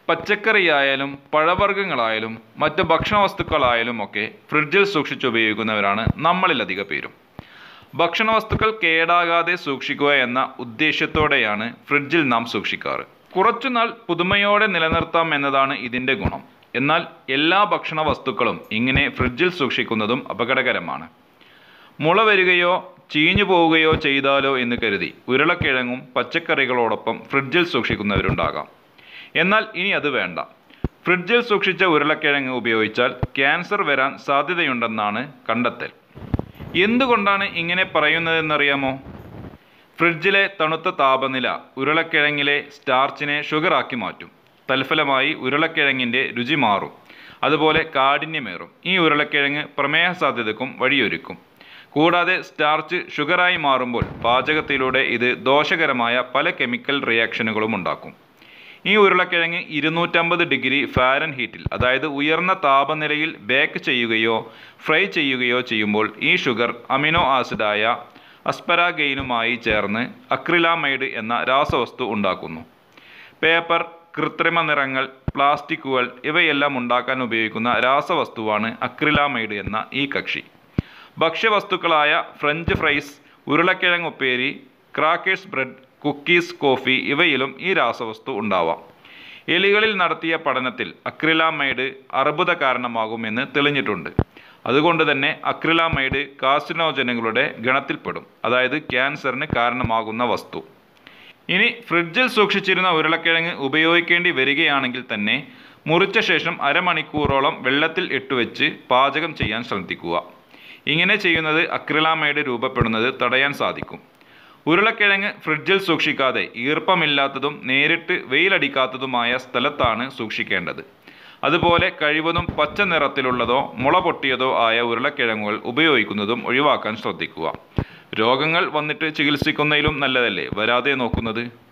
പച്ചക്കറിയായാലും പഴവർഗ്ഗങ്ങളായാലും മറ്റ് ഭക്ഷണവസ്തുക്കളായാലും ഒക്കെ ഫ്രിഡ്ജിൽ സൂക്ഷിച്ച് ഉപയോഗിക്കുന്നവരാണ് നമ്മളിലധിക പേരും ഭക്ഷണവസ്തുക്കൾ കേടാകാതെ സൂക്ഷിക്കുക എന്ന ഉദ്ദേശ്യത്തോടെയാണ് ഫ്രിഡ്ജിൽ നാം സൂക്ഷിക്കാറ് കുറച്ചുനാൾ പുതുമയോടെ നിലനിർത്താം എന്നതാണ് ഇതിൻ്റെ ഗുണം എന്നാൽ എല്ലാ ഭക്ഷണ വസ്തുക്കളും ഇങ്ങനെ ഫ്രിഡ്ജിൽ സൂക്ഷിക്കുന്നതും അപകടകരമാണ് മുള വരികയോ ചീഞ്ഞു പോവുകയോ ചെയ്താലോ എന്ന് കരുതി ഉരുളക്കിഴങ്ങും പച്ചക്കറികളോടൊപ്പം ഫ്രിഡ്ജിൽ സൂക്ഷിക്കുന്നവരുണ്ടാകാം എന്നാൽ ഇനി അത് വേണ്ട ഫ്രിഡ്ജിൽ സൂക്ഷിച്ച ഉരുളക്കിഴങ്ങ് ഉപയോഗിച്ചാൽ ക്യാൻസർ വരാൻ സാധ്യതയുണ്ടെന്നാണ് കണ്ടെത്തൽ എന്തുകൊണ്ടാണ് ഇങ്ങനെ പറയുന്നതെന്നറിയാമോ ഫ്രിഡ്ജിലെ തണുത്ത താപനില ഉരുളക്കിഴങ്ങിലെ സ്റ്റാർച്ചിനെ ഷുഗറാക്കി മാറ്റും തൽഫലമായി ഉരുളക്കിഴങ്ങിൻ്റെ രുചി മാറും അതുപോലെ കാഠിന്യമേറും ഈ ഉരുളക്കിഴങ്ങ് പ്രമേഹ സാധ്യതക്കും വഴിയൊരുക്കും കൂടാതെ സ്റ്റാർച്ച് ഷുഗറായി മാറുമ്പോൾ പാചകത്തിലൂടെ ഇത് ദോഷകരമായ പല കെമിക്കൽ റിയാക്ഷനുകളും ഉണ്ടാക്കും ഈ ഉരുളക്കിഴങ്ങ് ഇരുന്നൂറ്റമ്പത് ഡിഗ്രി ഫാരൻ ഹീറ്റിൽ അതായത് ഉയർന്ന താപനിലയിൽ ബേക്ക് ചെയ്യുകയോ ഫ്രൈ ചെയ്യുകയോ ചെയ്യുമ്പോൾ ഈ ഷുഗർ അമിനോ ആസിഡായ അസ്പരാഗെയിനുമായി ചേർന്ന് അക്രിലാമൈഡ് എന്ന രാസവസ്തു ഉണ്ടാക്കുന്നു പേപ്പർ കൃത്രിമ നിറങ്ങൾ പ്ലാസ്റ്റിക്കുകൾ ഇവയെല്ലാം ഉണ്ടാക്കാൻ ഉപയോഗിക്കുന്ന രാസവസ്തുവാണ് അക്രിലാമൈഡ് എന്ന ഈ കക്ഷി ഭക്ഷ്യവസ്തുക്കളായ ഫ്രഞ്ച് ഫ്രൈസ് ഉരുളക്കിഴങ്ങ് ഉപ്പേരി ക്രാക്കേഴ്സ് ബ്രെഡ് കുക്കീസ് കോഫി ഇവയിലും ഈ രാസവസ്തു ഉണ്ടാവാം എലികളിൽ നടത്തിയ പഠനത്തിൽ അക്രിലാമൈഡ് അർബുദ കാരണമാകുമെന്ന് തെളിഞ്ഞിട്ടുണ്ട് അതുകൊണ്ട് തന്നെ അക്രിലാമൈഡ് കാർസിനോജനുകളുടെ ഗണത്തിൽപ്പെടും അതായത് ക്യാൻസറിന് കാരണമാകുന്ന വസ്തു ഇനി ഫ്രിഡ്ജിൽ സൂക്ഷിച്ചിരുന്ന ഉരുളക്കിഴങ്ങ് ഉപയോഗിക്കേണ്ടി വരികയാണെങ്കിൽ തന്നെ മുറിച്ച ശേഷം അരമണിക്കൂറോളം വെള്ളത്തിൽ ഇട്ടുവെച്ച് പാചകം ചെയ്യാൻ ശ്രദ്ധിക്കുക ഇങ്ങനെ ചെയ്യുന്നത് അക്രിലാമൈഡ് രൂപപ്പെടുന്നത് തടയാൻ സാധിക്കും ഉരുളക്കിഴങ്ങ് ഫ്രിഡ്ജിൽ സൂക്ഷിക്കാതെ ഈർപ്പമില്ലാത്തതും നേരിട്ട് വെയിലടിക്കാത്തതുമായ സ്ഥലത്താണ് സൂക്ഷിക്കേണ്ടത് അതുപോലെ കഴിവതും പച്ച നിറത്തിലുള്ളതോ മുള പൊട്ടിയതോ ആയ ഉരുളക്കിഴങ്ങുകൾ ഉപയോഗിക്കുന്നതും ഒഴിവാക്കാൻ ശ്രദ്ധിക്കുക രോഗങ്ങൾ വന്നിട്ട് ചികിത്സിക്കുന്നതിലും നല്ലതല്ലേ വരാതെ നോക്കുന്നത്